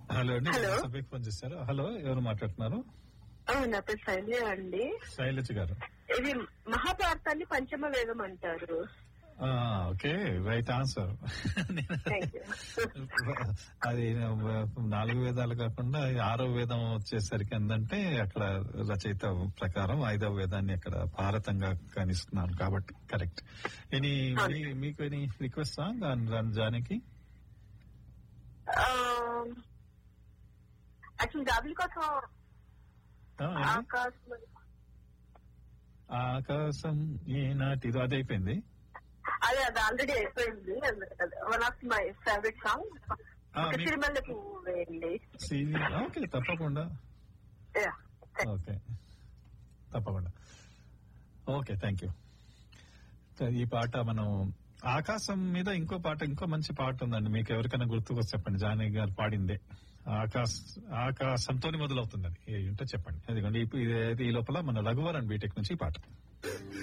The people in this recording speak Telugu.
హలో అండి హలో. సభకి ఫోన్ చేశారు హలో ఎవరు మాట్లాడుతున్నారు ఆ, నా పేరు శైలి అండి శైలజ గారు ఇది మహాభారతాన్ని పంచమ వేదం అంటారు ఆ, okay right answer Thank you. అది నాలుగు వేదాలు కాకుండా ఆరో వేదం వచ్చేసరికి ఏంటంటే అక్కడ రచయిత ప్రకారం ఐదవ వేదాన్ని అక్కడ భారతంగా కనిస్తున్నాను కాబట్టి కరెక్ట్ ఎనీ మీ- మీకు ఎనీ రిక్వెస్ట్ సాంగ్ జానికి యాక్చువల్ జాబిల్ కోసం ఆకాశం ఆకాశం ఏనాటిదో అది అయిపోయింది అదే అది ఆల్రెడీ అయిపోయింది one of my favourite song ఆ, మీ- తిరుమల పువ్వు వేయండి సీరియల్ ఓకే తప్పకుండా Yeah. ఓకే తప్పకుండా ఓకే థ్యాంక్ యూ ఈ పాట మనం ఆకాశం మీద ఇంకో పాట ఇంకో మంచి పాట ఉందండి మీకు ఎవరికైనా గుర్తుకొచ్చి చెప్పండి జానకి గారు పాడిందే ఆకాశ ఆకాశంతో మొదలవుతుంది అది ఏంటో చెప్పండి అదిగోండి ఇప్పుడు ఇది- ఇది ఈ లోపల మన రఘువరన్ బీటెక్ నుంచి ఈ పాట